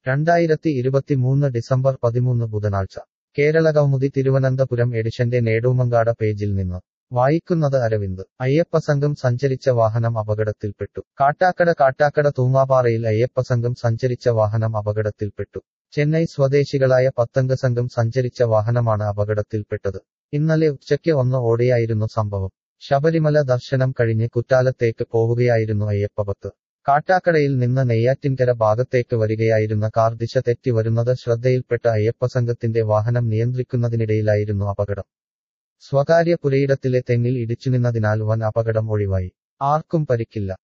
രണ്ടായിരത്തി ഇരുപത്തിമൂന്ന് ഡിസംബർ പതിമൂന്ന് ബുധനാഴ്ച കേരളകൗമുദി തിരുവനന്തപുരം എഡിഷന്റെ നേടൂമങ്കാട പേജിൽ നിന്ന് വായിക്കുന്നത് അരവിന്ദ് അയ്യപ്പസംഘം സഞ്ചരിച്ച വാഹനം അപകടത്തിൽപ്പെട്ടു കാട്ടാക്കട കാട്ടാക്കട തൂങ്ങാപ്പാറയിൽ അയ്യപ്പസംഘം സഞ്ചരിച്ച വാഹനം അപകടത്തിൽപ്പെട്ടു ചെന്നൈ സ്വദേശികളായ പത്തംഗ സംഘം സഞ്ചരിച്ച വാഹനമാണ് അപകടത്തിൽപ്പെട്ടത് ഇന്നലെ ഉച്ചയ്ക്ക് ഒന്ന് ഓടെയായിരുന്നു സംഭവം ശബരിമല ദർശനം കഴിഞ്ഞ് കുറ്റാലത്തേക്ക് പോവുകയായിരുന്നു അയ്യപ്പഭക്തർ കാട്ടാക്കടയിൽ നിന്ന് നെയ്യാറ്റിൻകര ഭാഗത്തേക്ക് വരികയായിരുന്ന കാർ ദിശ തെറ്റി വരുന്നത് ശ്രദ്ധയിൽപ്പെട്ട അയ്യപ്പസംഘത്തിന്റെ വാഹനം നിയന്ത്രിക്കുന്നതിനിടയിലായിരുന്നു അപകടം സ്വകാര്യ പുരയിടത്തിലെ തെങ്ങിൽ ഇടിച്ചുനിന്നതിനാൽ വൻ അപകടം ഒഴിവായി ആർക്കും പരിക്കില്ല